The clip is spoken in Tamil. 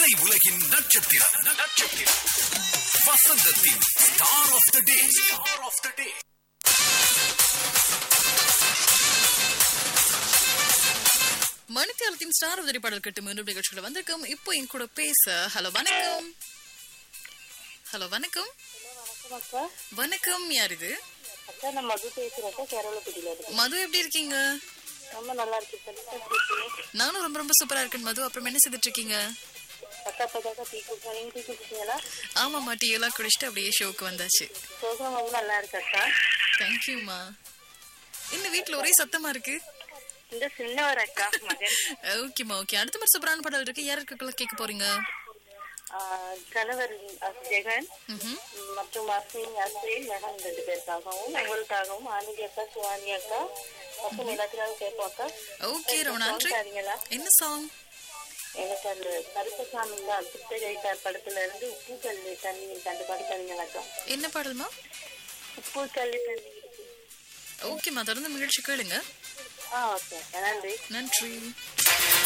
திரை உலகின் நட்சத்திரம் நட்சத்திரம் வசந்தத்தின் star of the day star of the day மணித்தியாலத்தின் ஸ்டார் உதவி பாடல் கட்டு மீண்டும் நிகழ்ச்சிகள் வந்திருக்கும் இப்போ என் கூட பேச ஹலோ வணக்கம் ஹலோ வணக்கம் வணக்கம் அக்கா வணக்கம் யார் இது அக்கா நான் மது பேசுறேன் கேரளப்பட்டியில இருக்கு மது எப்படி இருக்கீங்க ரொம்ப நல்லா இருக்கு சார் எப்படி இருக்கீங்க? நானும் ரொம்ப ரொம்ப சூப்பரா இருக்கேன் மது அப்புறம் என்ன செய்துட்டு இருக்கீங்க அக்கா பதாக்கா டீ குடிச்சா நீங்க டீ குடிச்சீங்களா ஆமாம்மா டீ எல்லாம் குடிச்சிட்டு அப்படியே ஷோக்கு வந்தாச்சு சோகம் ரொம்ப நல்லா இருக்கு அக்கா தேங்க்யூம்மா இன்னும் வீட்ல ஒரே சத்தமா இருக்கு இந்த சின்னவர் அக்கா மகன் ஓகேம்மா ஓகே அடுத்த மாதிரி சூப்பரான பாடல் இருக்கு யாருக்குள்ள கேட்க போறீங்க ஆஹ், கணவர் அஹ், ஜெகன் ம்ஹும். மற்றும் அஸ்வின் அஸ்வின் மேடம் ரெண்டு பேருக்காகவும் உங்களுக்காகவும் ஆனந்தி அக்கா சிவானி அக்கா மற்றும் எல்லாத்துக்காகவும் கேட்போம் அக்கா ஓகே ரொம்ப நன்றி சரிங்களா என்ன சாங் எனக்கு அந்த கருப்பசாமி தான் சித்தகைத்தார் படத்துல இருந்து உப்பு கல்லு தண்ணி அந்த பாட்டு தரீங்களா அக்கா என்ன பாடல்மா உப்பு கல்லு தண்ணி இருக்கு ஓகேம்மா தொடர்ந்து நிகழ்ச்சி கேளுங்க ஆ ஓகே அக்கா நன்றி நன்றி